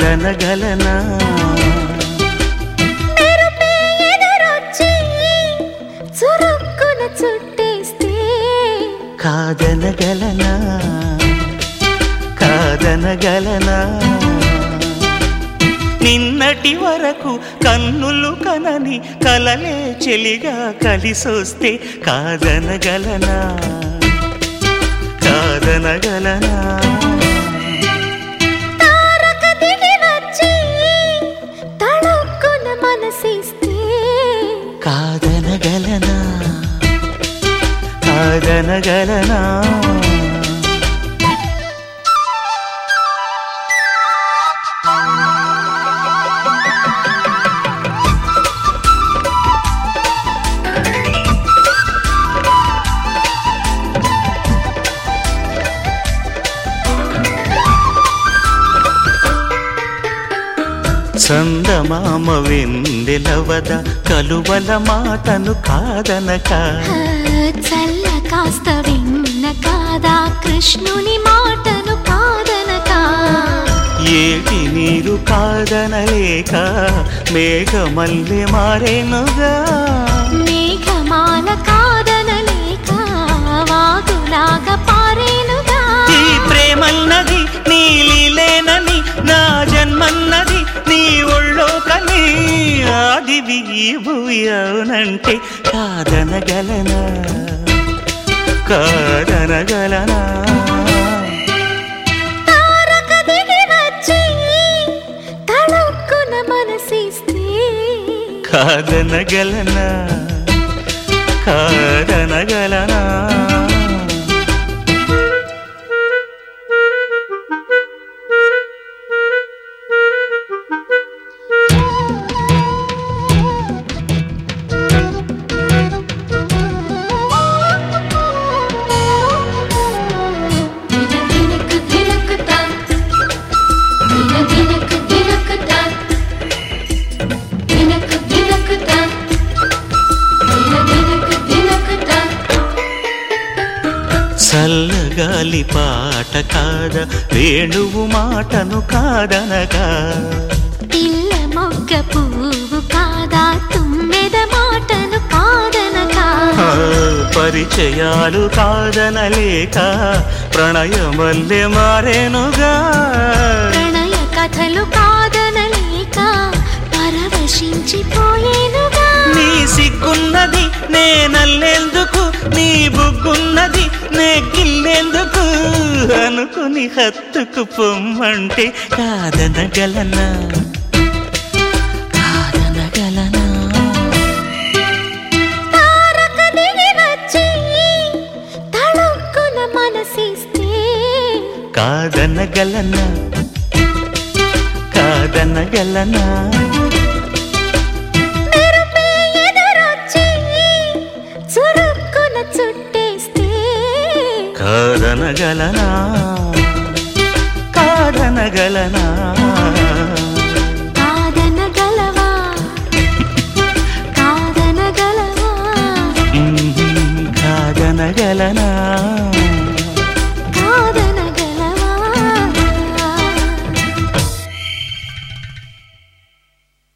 కాదనగలనా మెరుపే ఎదురొచ్చి చురుక్కున చుట్టేస్తే కాదనగలనా కాదనగలనా నిన్నటి వరకు కన్నులు కనని కలలే చెలిగా కలిసొస్తే కాదనగలనా కాదనగలనా తారక దిగి వచ్చి తళుక్కున మనసిస్తే కాదనగలనా కాదనగలనా చందమామ వెందెలవద కలువల మాటను కాదనక ఆ, చల్ల కాస్త విన్న కాదా కృష్ణుని మాటను కాదనక ఏటి నీరు కాదనలేక మేఘమల్లె మారేనుగా మేఘమాల కాదనలేక వాగులాగా పారేనుగా ఈ ప్రేమన్నది నీలిలేనని నా జన్మన్నది నీ ఒళ్ళో కని ఆదివి ఈ భూమి అవునంటే కాదనగలనా కాదనగలనా తారక దిగి వచ్చి తళుక్కున మనసిస్తే కాదనగలనా కాదనగలనా దినకు దినకు తా దినకు దినకు తా దినకు దినకు తా దినకు దినకు తా చల్లగాలి పాట కాద వేణువు మాటను కాదనగా పిల్ల మొగ్గ పువ్వు కాదా తుమ్మెద మాటను కాదనగా ఆ, పరిచయాలు కాదనలేక ప్రణయమల్లె మారేనుగా ప్రణయ కథలు కాదనలేక పరవశించిపోయేనుగా నీ సిగ్గున్నది నే నల్లేందుకు నీ బుగ్గున్నది నే గిల్లేందుకు అనుకుని హత్తుకు పొమ్మంటే కాదనగలనా కాదనగలనా తారక దిగి వచ్చి తళుక్కున మనసిస్తే కాదనగలనా కాదనగలనా మెరుపే ఎదురొచ్చి చురుక్కున చుట్టేస్తే కాదనగలనా కాదనగలనా